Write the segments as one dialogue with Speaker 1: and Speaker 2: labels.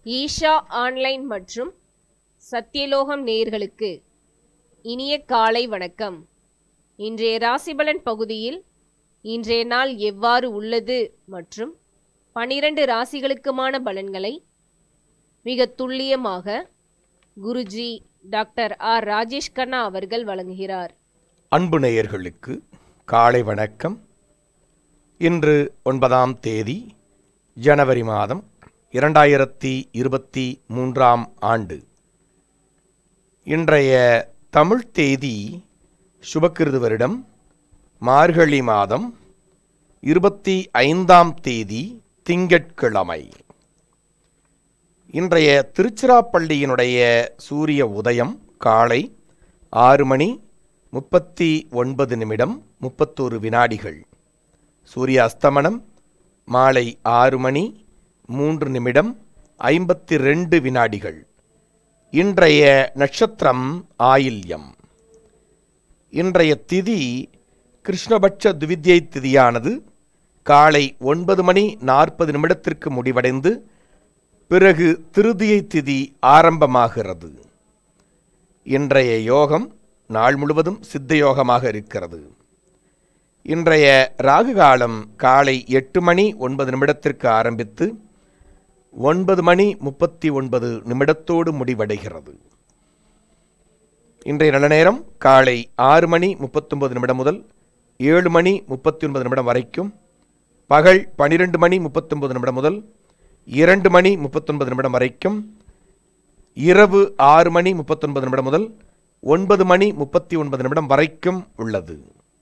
Speaker 1: Isha online மற்றும் சத்தியலோகம் நேயர்களுக்கு இனிய காலை வணக்கம் இன்றைய ராசிபலன் பகுதியில் இன்றைய நாள் எவ்வாறு உள்ளது மற்றும் பனிரெண்டு ராசிகளுக்குமான பலன்களை மிக துல்லியமாக குருஜி டாக்டர் ஆர் ராஜேஷ் கண்ணா அவர்கள் வழங்குகிறார்
Speaker 2: அன்பு நேயர்களுக்கு காலை வணக்கம் இன்று ஒன்பதாம் தேதி ஜனவரி மாதம் இரண்டாயிரத்தி இருபத்தி மூன்றாம் ஆண்டு இன்றைய தமிழ் தேதி சுபக்கிருது வருடம் மார்கழி மாதம் இருபத்தி ஐந்தாம் தேதி திங்கட்கிழமை இன்றைய திருச்சிராப்பள்ளியினுடைய சூரிய உதயம் காலை ஆறு மணி முப்பத்தி ஒன்பது நிமிடம் முப்பத்தோரு வினாடிகள் சூரிய அஸ்தமனம் மாலை ஆறு மணி மூன்று நிமிடம் ஐம்பத்தி ரெண்டு வினாடிகள் இன்றைய நட்சத்திரம் ஆயில்யம் இன்றைய திதி கிருஷ்ணபட்ச துவித்யை திதியானது காலை ஒன்பது மணி நாற்பது நிமிடத்திற்கு முடிவடைந்து பிறகு திருதியை திதி ஆரம்பமாகிறது இன்றைய யோகம் நாள் முழுவதும் சித்த யோகமாக இருக்கிறது இன்றைய ராகு காலம் காலை எட்டு மணி ஒன்பது நிமிடத்திற்கு ஆரம்பித்து ஒன்பது மணி முப்பத்தி ஒன்பது நிமிடத்தோடு முடிவடைகிறது இன்றைய நல்ல நேரம் காலை ஆறு மணி முப்பத்தொன்பது நிமிடம் முதல் ஏழு மணி முப்பத்தி ஒன்பது நிமிடம் வரைக்கும் பகல் பனிரெண்டு மணி முப்பத்தொன்பது நிமிடம் முதல் இரண்டு மணி முப்பத்தொன்பது நிமிடம் வரைக்கும் இரவு ஆறு மணி முப்பத்தொன்பது நிமிடம் முதல் ஒன்பது மணி முப்பத்தி ஒன்பது நிமிடம் வரைக்கும் உள்ளது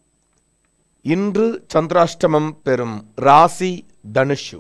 Speaker 2: இன்று சந்திராஷ்டமம் பெறும் ராசி தனுஷு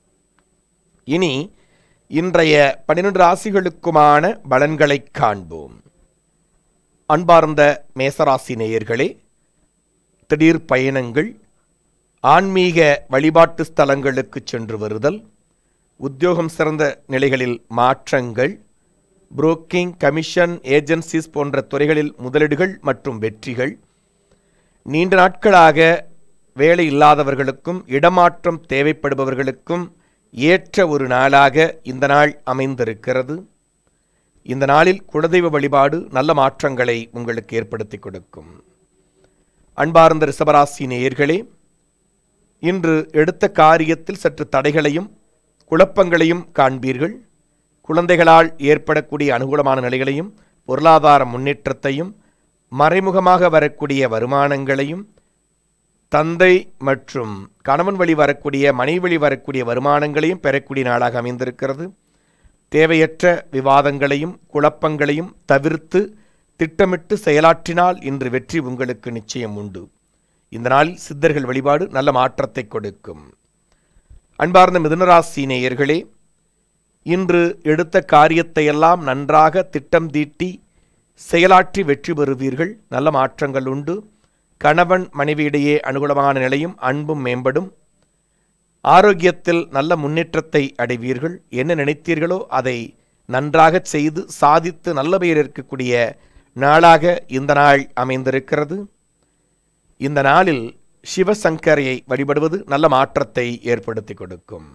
Speaker 2: இனி இன்றைய பன்னிரண்டு ராசிகளுக்குமான பலன்களை காண்போம் அன்பார்ந்த மேசராசி நேயர்களே திடீர் பயணங்கள் ஆன்மீக வழிபாட்டு ஸ்தலங்களுக்கு சென்று வருதல் உத்தியோகம் சிறந்த நிலைகளில் மாற்றங்கள் புரோக்கிங் கமிஷன் ஏஜென்சிஸ் போன்ற துறைகளில் முதலீடுகள் மற்றும் வெற்றிகள் நீண்ட நாட்களாக வேலை இல்லாதவர்களுக்கும் இடமாற்றம் தேவைப்படுபவர்களுக்கும் ஏற்ற ஒரு நாளாக இந்த நாள் அமைந்திருக்கிறது இந்த நாளில் குலதெய்வ வழிபாடு நல்ல மாற்றங்களை உங்களுக்கு ஏற்படுத்தி கொடுக்கும் அன்பார்ந்த ரிஷபராசி நேயர்களே இன்று எடுத்த காரியத்தில் சற்று தடைகளையும் குழப்பங்களையும் காண்பீர்கள் குழந்தைகளால் ஏற்படக்கூடிய அனுகூலமான நிலைகளையும் பொருளாதார முன்னேற்றத்தையும் மறைமுகமாக வரக்கூடிய வருமானங்களையும் தந்தை மற்றும் கணவன் வழி வரக்கூடிய மனைவி வழி வரக்கூடிய வருமானங்களையும் பெறக்கூடிய நாளாக அமைந்திருக்கிறது தேவையற்ற விவாதங்களையும் குழப்பங்களையும் தவிர்த்து திட்டமிட்டு செயலாற்றினால் இன்று வெற்றி உங்களுக்கு நிச்சயம் உண்டு இந்த நாளில் சித்தர்கள் வழிபாடு நல்ல மாற்றத்தை கொடுக்கும் அன்பார்ந்த மிதுனராசி நேயர்களே இன்று எடுத்த காரியத்தையெல்லாம் நன்றாக திட்டம் தீட்டி செயலாற்றி வெற்றி பெறுவீர்கள் நல்ல மாற்றங்கள் உண்டு கணவன் மனைவியிடையே அனுகூலமான நிலையும் அன்பும் மேம்படும் ஆரோக்கியத்தில் நல்ல முன்னேற்றத்தை அடைவீர்கள் என்ன நினைத்தீர்களோ அதை நன்றாக செய்து சாதித்து நல்ல பெயர் இருக்கக்கூடிய நாளாக இந்த நாள் அமைந்திருக்கிறது இந்த நாளில் சிவசங்கரையை வழிபடுவது நல்ல மாற்றத்தை ஏற்படுத்தி கொடுக்கும்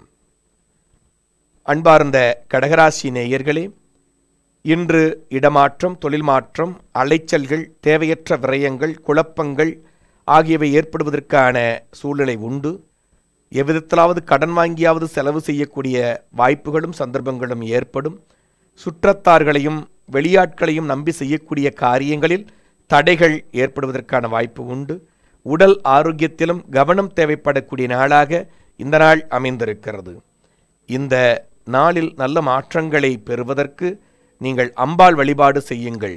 Speaker 2: அன்பார்ந்த கடகராசி நேயர்களே இன்று இடமாற்றம் தொழில் மாற்றம் அலைச்சல்கள் தேவையற்ற விரயங்கள் குழப்பங்கள் ஆகியவை ஏற்படுவதற்கான சூழ்நிலை உண்டு எவ்விதத்திலாவது கடன் வாங்கியாவது செலவு செய்யக்கூடிய வாய்ப்புகளும் சந்தர்ப்பங்களும் ஏற்படும் சுற்றத்தார்களையும் வெளியாட்களையும் நம்பி செய்யக்கூடிய காரியங்களில் தடைகள் ஏற்படுவதற்கான வாய்ப்பு உண்டு உடல் ஆரோக்கியத்திலும் கவனம் தேவைப்படக்கூடிய நாளாக இந்த நாள் அமைந்திருக்கிறது இந்த நாளில் நல்ல மாற்றங்களை பெறுவதற்கு நீங்கள் அம்பாள் வழிபாடு செய்யுங்கள்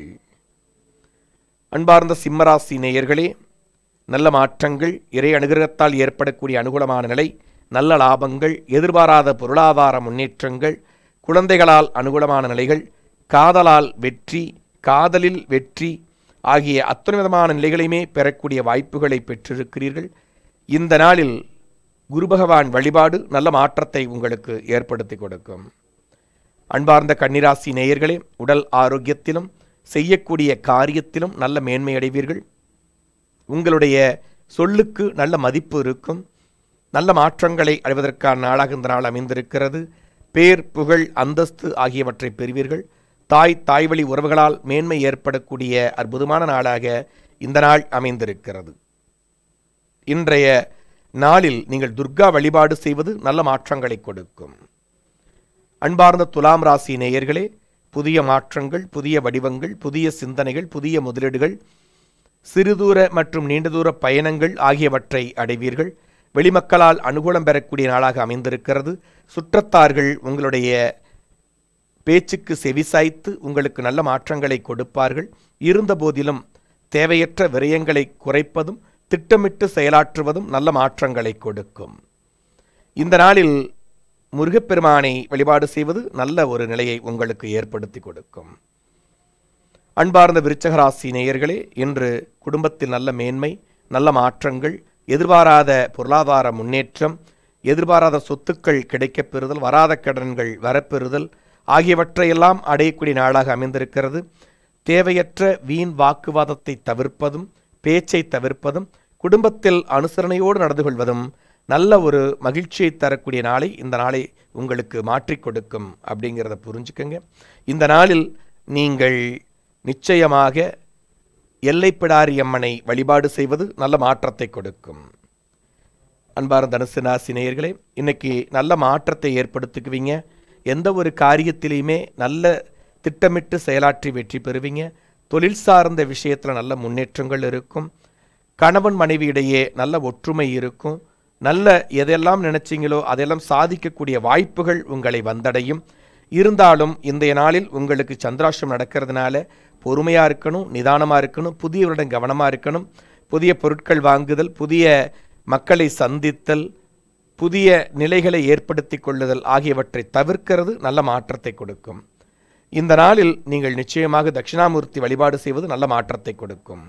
Speaker 2: அன்பார்ந்த சிம்மராசி நேயர்களே நல்ல மாற்றங்கள் இறை அனுகிரகத்தால் ஏற்படக்கூடிய அனுகூலமான நிலை நல்ல லாபங்கள் எதிர்பாராத பொருளாதார முன்னேற்றங்கள் குழந்தைகளால் அனுகூலமான நிலைகள் காதலால் வெற்றி காதலில் வெற்றி ஆகிய அத்தனை விதமான நிலைகளையுமே பெறக்கூடிய வாய்ப்புகளை பெற்றிருக்கிறீர்கள் இந்த நாளில் குரு பகவான் வழிபாடு நல்ல மாற்றத்தை உங்களுக்கு ஏற்படுத்தி கொடுக்கும் அன்பார்ந்த கன்னிராசி நேயர்களே உடல் ஆரோக்கியத்திலும் செய்யக்கூடிய காரியத்திலும் நல்ல மேன்மை அடைவீர்கள் உங்களுடைய சொல்லுக்கு நல்ல மதிப்பு இருக்கும் நல்ல மாற்றங்களை அடைவதற்கான நாளாக இந்த நாள் அமைந்திருக்கிறது பேர் புகழ் அந்தஸ்து ஆகியவற்றை பெறுவீர்கள் தாய் தாய்வழி உறவுகளால் மேன்மை ஏற்படக்கூடிய அற்புதமான நாளாக இந்த நாள் அமைந்திருக்கிறது இன்றைய நாளில் நீங்கள் துர்கா வழிபாடு செய்வது நல்ல மாற்றங்களை கொடுக்கும் அன்பார்ந்த துலாம் ராசி நேயர்களே புதிய மாற்றங்கள் புதிய வடிவங்கள் புதிய சிந்தனைகள் புதிய முதலீடுகள் சிறுதூர மற்றும் நீண்ட தூர பயணங்கள் ஆகியவற்றை அடைவீர்கள் வெளிமக்களால் அனுகூலம் பெறக்கூடிய நாளாக அமைந்திருக்கிறது சுற்றத்தார்கள் உங்களுடைய பேச்சுக்கு செவிசாய்த்து உங்களுக்கு நல்ல மாற்றங்களை கொடுப்பார்கள் இருந்தபோதிலும் தேவையற்ற விரயங்களை குறைப்பதும் திட்டமிட்டு செயலாற்றுவதும் நல்ல மாற்றங்களை கொடுக்கும் இந்த நாளில் முருகப்பெருமானை வழிபாடு செய்வது நல்ல ஒரு நிலையை உங்களுக்கு ஏற்படுத்தி கொடுக்கும் அன்பார்ந்த விருச்சகராசி நேயர்களே இன்று குடும்பத்தில் நல்ல மேன்மை நல்ல மாற்றங்கள் எதிர்பாராத பொருளாதார முன்னேற்றம் எதிர்பாராத சொத்துக்கள் கிடைக்கப் பெறுதல் வராத கடன்கள் வரப்பெறுதல் ஆகியவற்றையெல்லாம் அடையக்கூடிய நாளாக அமைந்திருக்கிறது தேவையற்ற வீண் வாக்குவாதத்தை தவிர்ப்பதும் பேச்சை தவிர்ப்பதும் குடும்பத்தில் அனுசரணையோடு நடந்து கொள்வதும் நல்ல ஒரு மகிழ்ச்சியை தரக்கூடிய நாளை இந்த நாளை உங்களுக்கு மாற்றிக் கொடுக்கும் அப்படிங்கிறத புரிஞ்சுக்கங்க இந்த நாளில் நீங்கள் நிச்சயமாக எல்லைப்பிடாரி அம்மனை வழிபாடு செய்வது நல்ல மாற்றத்தை கொடுக்கும் அன்பார்ந்த தனுசு ராசி நேயர்களே இன்னைக்கு நல்ல மாற்றத்தை ஏற்படுத்திக்குவீங்க எந்த ஒரு காரியத்திலையுமே நல்ல திட்டமிட்டு செயலாற்றி வெற்றி பெறுவீங்க தொழில் சார்ந்த விஷயத்தில் நல்ல முன்னேற்றங்கள் இருக்கும் கணவன் மனைவியிடையே நல்ல ஒற்றுமை இருக்கும் நல்ல எதெல்லாம் நினைச்சீங்களோ அதெல்லாம் சாதிக்கக்கூடிய வாய்ப்புகள் உங்களை வந்தடையும் இருந்தாலும் இன்றைய நாளில் உங்களுக்கு சந்திராஷ்டம் நடக்கிறதுனால பொறுமையாக இருக்கணும் நிதானமாக இருக்கணும் புதியவரிடம் கவனமாக இருக்கணும் புதிய பொருட்கள் வாங்குதல் புதிய மக்களை சந்தித்தல் புதிய நிலைகளை ஏற்படுத்தி கொள்ளுதல் ஆகியவற்றை தவிர்க்கிறது நல்ல மாற்றத்தை கொடுக்கும் இந்த நாளில் நீங்கள் நிச்சயமாக தட்சிணாமூர்த்தி வழிபாடு செய்வது நல்ல மாற்றத்தை கொடுக்கும்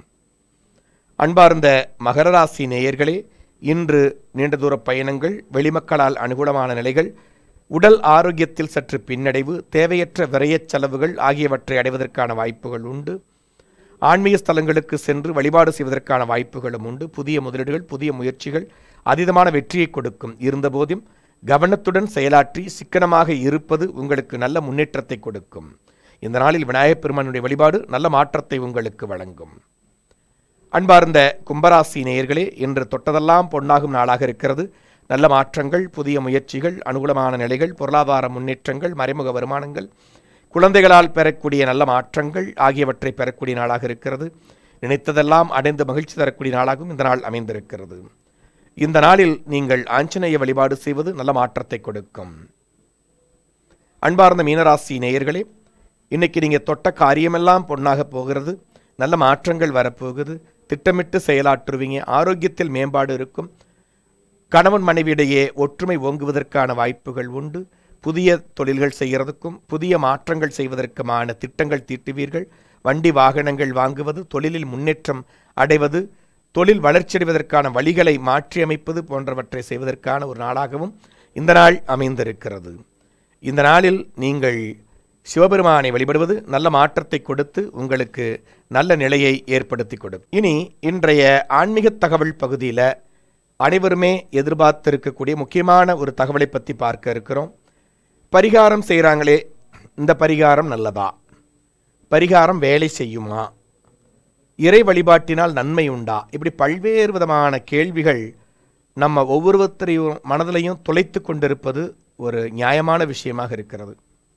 Speaker 2: அன்பார்ந்த மகர ராசி நேயர்களே இன்று நீண்ட தூர பயணங்கள் வெளிமக்களால் அனுகூலமான நிலைகள் உடல் ஆரோக்கியத்தில் சற்று பின்னடைவு தேவையற்ற விரயச் செலவுகள் ஆகியவற்றை அடைவதற்கான வாய்ப்புகள் உண்டு ஆன்மீக ஸ்தலங்களுக்கு சென்று வழிபாடு செய்வதற்கான வாய்ப்புகளும் உண்டு புதிய முதலீடுகள் புதிய முயற்சிகள் அதீதமான வெற்றியை கொடுக்கும் இருந்தபோதும் கவனத்துடன் செயலாற்றி சிக்கனமாக இருப்பது உங்களுக்கு நல்ல முன்னேற்றத்தை கொடுக்கும் இந்த நாளில் விநாயகப் பெருமானுடைய வழிபாடு நல்ல மாற்றத்தை உங்களுக்கு வழங்கும் அன்பார்ந்த கும்பராசி நேயர்களே இன்று தொட்டதெல்லாம் பொன்னாகும் நாளாக இருக்கிறது நல்ல மாற்றங்கள் புதிய முயற்சிகள் அனுகூலமான நிலைகள் பொருளாதார முன்னேற்றங்கள் மறைமுக வருமானங்கள் குழந்தைகளால் பெறக்கூடிய நல்ல மாற்றங்கள் ஆகியவற்றை பெறக்கூடிய நாளாக இருக்கிறது நினைத்ததெல்லாம் அடைந்து மகிழ்ச்சி தரக்கூடிய நாளாகவும் இந்த நாள் அமைந்திருக்கிறது இந்த நாளில் நீங்கள் ஆஞ்சநேய வழிபாடு செய்வது நல்ல மாற்றத்தை கொடுக்கும் அன்பார்ந்த மீனராசி நேயர்களே இன்னைக்கு நீங்கள் தொட்ட காரியமெல்லாம் பொன்னாக போகிறது நல்ல மாற்றங்கள் வரப்போகுது திட்டமிட்டு செயலாற்றுவீங்க ஆரோக்கியத்தில் மேம்பாடு இருக்கும் கணவன் மனைவியிடையே ஒற்றுமை ஓங்குவதற்கான வாய்ப்புகள் உண்டு புதிய தொழில்கள் செய்கிறதுக்கும் புதிய மாற்றங்கள் செய்வதற்குமான திட்டங்கள் தீட்டுவீர்கள் வண்டி வாகனங்கள் வாங்குவது தொழிலில் முன்னேற்றம் அடைவது தொழில் வளர்ச்சியடைவதற்கான வழிகளை மாற்றியமைப்பது போன்றவற்றை செய்வதற்கான ஒரு நாளாகவும் இந்த நாள் அமைந்திருக்கிறது இந்த நாளில் நீங்கள் சிவபெருமானை வழிபடுவது நல்ல மாற்றத்தை கொடுத்து உங்களுக்கு நல்ல நிலையை ஏற்படுத்தி கொடுக்கும் இனி இன்றைய ஆன்மீக தகவல் பகுதியில் அனைவருமே எதிர்பார்த்திருக்கக்கூடிய முக்கியமான ஒரு தகவலை பற்றி பார்க்க இருக்கிறோம் பரிகாரம் செய்கிறாங்களே இந்த பரிகாரம் நல்லதா பரிகாரம் வேலை செய்யுமா இறை வழிபாட்டினால் நன்மை உண்டா இப்படி பல்வேறு விதமான கேள்விகள் நம்ம ஒவ்வொருத்தரையும் மனதிலையும் துளைத்து கொண்டிருப்பது ஒரு நியாயமான விஷயமாக இருக்கிறது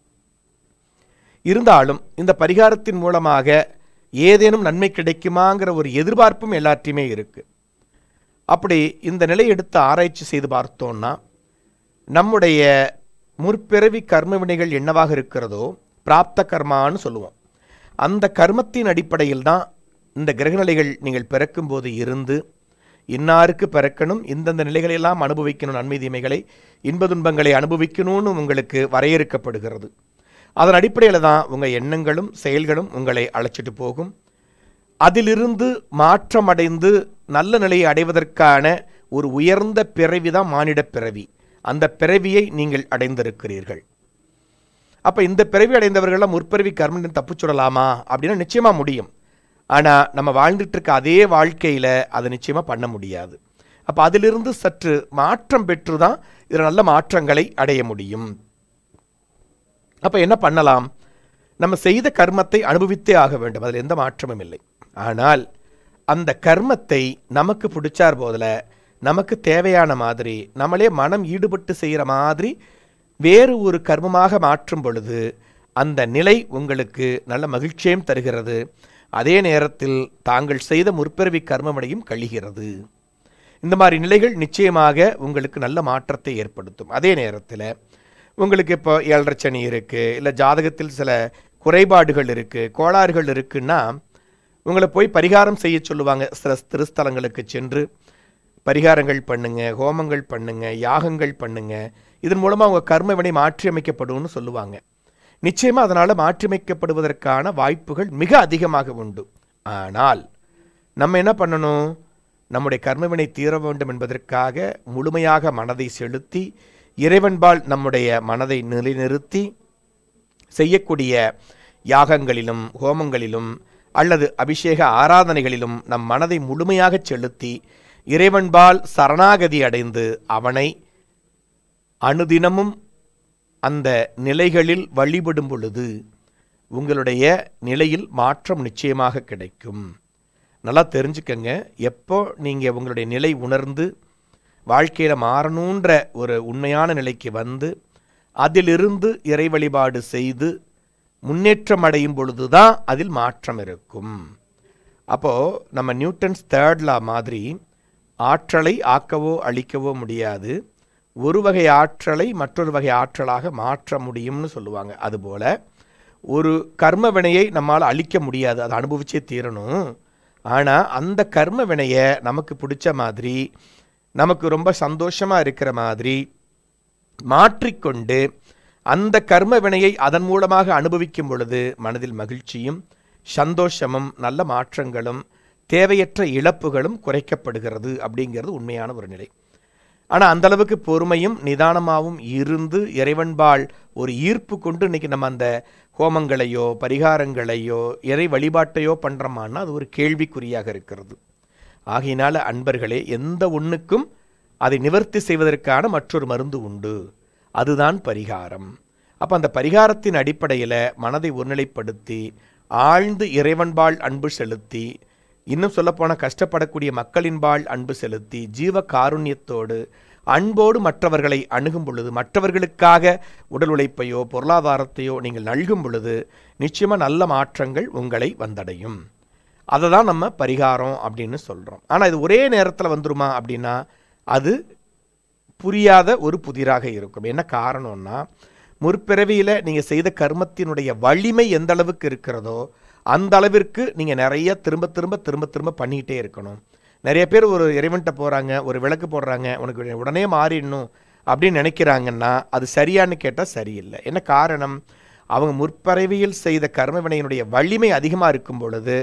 Speaker 2: இருந்தாலும் இந்த பரிகாரத்தின் மூலமாக ஏதேனும் நன்மை கிடைக்குமாங்கிற ஒரு எதிர்பார்ப்பும் எல்லாத்தையுமே இருக்கு அப்படி இந்த நிலை எடுத்து ஆராய்ச்சி செய்து பார்த்தோம்னா நம்முடைய முற்பிறவி கர்ம வினைகள் என்னவாக இருக்கிறதோ பிராப்த கர்மான்னு சொல்லுவோம் அந்த கர்மத்தின் அடிப்படையில் தான் இந்த கிரகநிலைகள் நீங்கள் பிறக்கும்போது இருந்து இன்னாருக்கு பிறக்கணும் இந்தந்த நிலைகளெல்லாம் அனுபவிக்கணும் நன்மை தீமைகளை இன்ப துன்பங்களை அனுபவிக்கணும்னு உங்களுக்கு வரையறுக்கப்படுகிறது அதன் அடிப்படையில் தான் உங்கள் எண்ணங்களும் செயல்களும் உங்களை அழைச்சிட்டு போகும் அதிலிருந்து மாற்றமடைந்து நல்ல நிலையை அடைவதற்கான ஒரு உயர்ந்த பிறவி தான் மானிட பிறவி அந்த பிறவியை நீங்கள் அடைந்திருக்கிறீர்கள் அப்போ இந்த பிறவி அடைந்தவர்கள்லாம் முற்பிறவி கர்மன் தப்பு சொல்லலாமா அப்படின்னா நிச்சயமாக முடியும் ஆனால் நம்ம வாழ்ந்துட்டு இருக்க அதே வாழ்க்கையில் அதை நிச்சயமாக பண்ண முடியாது அப்போ அதிலிருந்து சற்று மாற்றம் பெற்று தான் இதில் நல்ல மாற்றங்களை அடைய முடியும் அப்போ என்ன பண்ணலாம் நம்ம செய்த கர்மத்தை அனுபவித்தே ஆக வேண்டும் அதில் எந்த மாற்றமும் இல்லை ஆனால் அந்த கர்மத்தை நமக்கு பிடிச்சார் போதில் நமக்கு தேவையான மாதிரி நம்மளே மனம் ஈடுபட்டு செய்கிற மாதிரி வேறு ஒரு கர்மமாக மாற்றும் பொழுது அந்த நிலை உங்களுக்கு நல்ல மகிழ்ச்சியும் தருகிறது அதே நேரத்தில் தாங்கள் செய்த முற்பிறவி கர்மமடையும் கழிகிறது இந்த மாதிரி நிலைகள் நிச்சயமாக உங்களுக்கு நல்ல மாற்றத்தை ஏற்படுத்தும் அதே நேரத்தில் உங்களுக்கு இப்போ ஏழரை சனி இருக்குது இல்லை ஜாதகத்தில் சில குறைபாடுகள் இருக்குது கோளாறுகள் இருக்குன்னா உங்களை போய் பரிகாரம் செய்ய சொல்லுவாங்க சில திருஸ்தலங்களுக்கு சென்று பரிகாரங்கள் பண்ணுங்க ஹோமங்கள் பண்ணுங்க யாகங்கள் பண்ணுங்க இதன் மூலமாக உங்கள் கர்ம வினை மாற்றியமைக்கப்படும்னு சொல்லுவாங்க நிச்சயமாக அதனால் மாற்றியமைக்கப்படுவதற்கான வாய்ப்புகள் மிக அதிகமாக உண்டு ஆனால் நம்ம என்ன பண்ணணும் நம்முடைய கர்மவினை தீர வேண்டும் என்பதற்காக முழுமையாக மனதை செலுத்தி இறைவன்பால் நம்முடைய மனதை நிலைநிறுத்தி செய்யக்கூடிய யாகங்களிலும் ஹோமங்களிலும் அல்லது அபிஷேக ஆராதனைகளிலும் நம் மனதை முழுமையாகச் செலுத்தி இறைவன்பால் சரணாகதி அடைந்து அவனை அனுதினமும் அந்த நிலைகளில் வழிபடும் பொழுது உங்களுடைய நிலையில் மாற்றம் நிச்சயமாக கிடைக்கும் நல்லா தெரிஞ்சுக்கங்க எப்போ நீங்கள் உங்களுடைய நிலை உணர்ந்து வாழ்க்கையில் மாறணுன்ற ஒரு உண்மையான நிலைக்கு வந்து அதிலிருந்து இறை வழிபாடு செய்து முன்னேற்றம் அடையும் பொழுது தான் அதில் மாற்றம் இருக்கும் அப்போது நம்ம நியூட்டன்ஸ் தேர்ட் லா மாதிரி ஆற்றலை ஆக்கவோ அழிக்கவோ முடியாது ஒரு வகை ஆற்றலை மற்றொரு வகை ஆற்றலாக மாற்ற முடியும்னு சொல்லுவாங்க அதுபோல் ஒரு கர்ம வினையை நம்மால் அழிக்க முடியாது அதை அனுபவிச்சே தீரணும் ஆனால் அந்த கர்ம வினையை நமக்கு பிடிச்ச மாதிரி நமக்கு ரொம்ப சந்தோஷமாக இருக்கிற மாதிரி மாற்றிக்கொண்டு அந்த கர்ம வினையை அதன் மூலமாக அனுபவிக்கும் பொழுது மனதில் மகிழ்ச்சியும் சந்தோஷமும் நல்ல மாற்றங்களும் தேவையற்ற இழப்புகளும் குறைக்கப்படுகிறது அப்படிங்கிறது உண்மையான ஒரு நிலை ஆனால் அந்த அளவுக்கு பொறுமையும் நிதானமாகவும் இருந்து இறைவன்பால் ஒரு ஈர்ப்பு கொண்டு இன்னைக்கு நம்ம அந்த ஹோமங்களையோ பரிகாரங்களையோ இறை வழிபாட்டையோ பண்ணுறோமான்னா அது ஒரு கேள்விக்குறியாக இருக்கிறது ஆகையினால அன்பர்களே எந்த ஒன்றுக்கும் அதை நிவர்த்தி செய்வதற்கான மற்றொரு மருந்து உண்டு அதுதான் பரிகாரம் அப்போ அந்த பரிகாரத்தின் அடிப்படையில் மனதை ஒருநிலைப்படுத்தி ஆழ்ந்து இறைவன்பால் அன்பு செலுத்தி இன்னும் சொல்லப்போனால் கஷ்டப்படக்கூடிய மக்களின்பால் அன்பு செலுத்தி ஜீவ காருண்யத்தோடு அன்போடு மற்றவர்களை அணுகும் பொழுது மற்றவர்களுக்காக உடல் உழைப்பையோ பொருளாதாரத்தையோ நீங்கள் நல்கும் பொழுது நிச்சயமாக நல்ல மாற்றங்கள் உங்களை வந்தடையும் அதை தான் நம்ம பரிகாரம் அப்படின்னு சொல்கிறோம் ஆனால் இது ஒரே நேரத்தில் வந்துருமா அப்படின்னா அது புரியாத ஒரு புதிராக இருக்கும் என்ன காரணம்னா முற்பிறவியில் நீங்கள் செய்த கர்மத்தினுடைய வலிமை எந்த அளவுக்கு இருக்கிறதோ அந்த அளவிற்கு நீங்கள் நிறைய திரும்ப திரும்ப திரும்ப திரும்ப பண்ணிக்கிட்டே இருக்கணும் நிறைய பேர் ஒரு இறைவன்கிட்ட போகிறாங்க ஒரு விளக்கு போடுறாங்க உனக்கு உடனே மாறிடணும் அப்படின்னு நினைக்கிறாங்கன்னா அது சரியான்னு கேட்டால் சரியில்லை என்ன காரணம் அவங்க முற்பிறவியில் செய்த கர்ம வினையினுடைய வலிமை அதிகமாக இருக்கும் பொழுது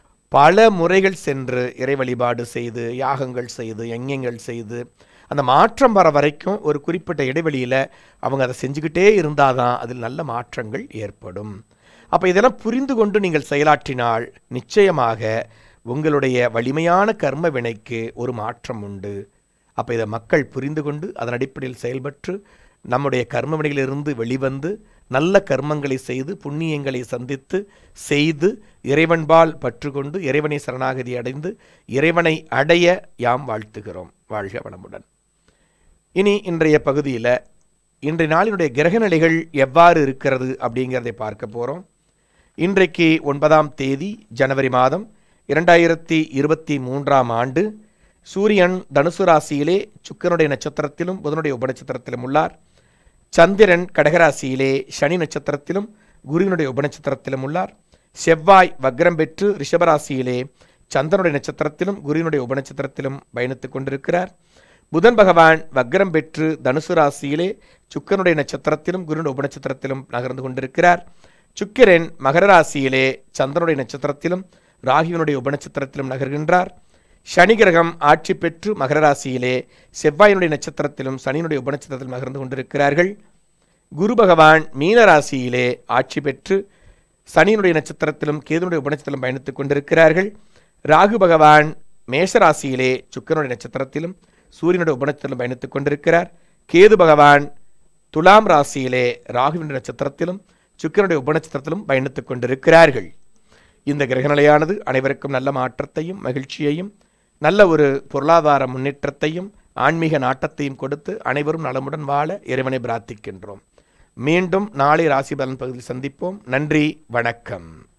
Speaker 2: பல முறைகள் சென்று இறை வழிபாடு செய்து யாகங்கள் செய்து யஞங்கள் செய்து அந்த மாற்றம் வர வரைக்கும் ஒரு குறிப்பிட்ட இடைவெளியில் அவங்க அதை செஞ்சுக்கிட்டே இருந்தால் தான் அதில் நல்ல மாற்றங்கள் ஏற்படும் அப்போ இதெல்லாம் புரிந்து கொண்டு நீங்கள் செயலாற்றினால் நிச்சயமாக உங்களுடைய வலிமையான கர்ம வினைக்கு ஒரு மாற்றம் உண்டு அப்போ இதை மக்கள் புரிந்து கொண்டு அதன் அடிப்படையில் செயல்பட்டு நம்முடைய கர்ம வினைகளிலிருந்து வெளிவந்து நல்ல கர்மங்களை செய்து புண்ணியங்களை சந்தித்து செய்து இறைவன்பால் பற்றுக்கொண்டு இறைவனை சரணாகதி அடைந்து இறைவனை அடைய யாம் வாழ்த்துகிறோம் வாழ்க வளமுடன் இனி இன்றைய பகுதியில் இன்றைய நாளினுடைய கிரகநிலைகள் எவ்வாறு இருக்கிறது அப்படிங்கிறதை பார்க்க போகிறோம் இன்றைக்கு ஒன்பதாம் தேதி ஜனவரி மாதம் இரண்டாயிரத்தி இருபத்தி மூன்றாம் ஆண்டு சூரியன் தனுசு ராசியிலே சுக்கரனுடைய நட்சத்திரத்திலும் புதனுடைய உபநட்சத்திரத்திலும் உள்ளார் சந்திரன் கடகராசியிலே சனி நட்சத்திரத்திலும் குருவினுடைய உபநட்சத்திரத்திலும் உள்ளார் செவ்வாய் வக்ரம் பெற்று ரிஷபராசியிலே சந்திரனுடைய நட்சத்திரத்திலும் குருவினுடைய உபநட்சத்திரத்திலும் பயணித்துக் கொண்டிருக்கிறார் புதன் பகவான் வக்ரம் பெற்று தனுசு ராசியிலே சுக்கரனுடைய நட்சத்திரத்திலும் குருனுடைய உபநட்சத்திரத்திலும் நகர்ந்து கொண்டிருக்கிறார் சுக்கிரன் மகர ராசியிலே சந்திரனுடைய நட்சத்திரத்திலும் ராகிவனுடைய உபநட்சத்திரத்திலும் நகர்கின்றார் சனி கிரகம் ஆட்சி பெற்று மகர ராசியிலே செவ்வாயினுடைய நட்சத்திரத்திலும் சனியினுடைய உபநட்சத்திரத்திலும் நகர்ந்து கொண்டிருக்கிறார்கள் குரு பகவான் மீன ராசியிலே ஆட்சி பெற்று சனியினுடைய நட்சத்திரத்திலும் கேதுனுடைய உபநட்சத்திலும் பயணித்துக் கொண்டிருக்கிறார்கள் ராகு பகவான் மேஷ ராசியிலே சுக்கரனுடைய நட்சத்திரத்திலும் சூரியனுடைய உபநட்சத்திலும் பயணித்துக் கொண்டிருக்கிறார் கேது பகவான் துலாம் ராசியிலே ராகுவின் நட்சத்திரத்திலும் சுக்கிரனுடைய உபநட்சத்திரத்திலும் பயணித்துக் கொண்டிருக்கிறார்கள் இந்த கிரகநிலையானது அனைவருக்கும் நல்ல மாற்றத்தையும் மகிழ்ச்சியையும் நல்ல ஒரு பொருளாதார முன்னேற்றத்தையும் ஆன்மீக நாட்டத்தையும் கொடுத்து அனைவரும் நலமுடன் வாழ இறைவனை பிரார்த்திக்கின்றோம் மீண்டும் நாளை ராசி பலன் பகுதியில் சந்திப்போம் நன்றி வணக்கம்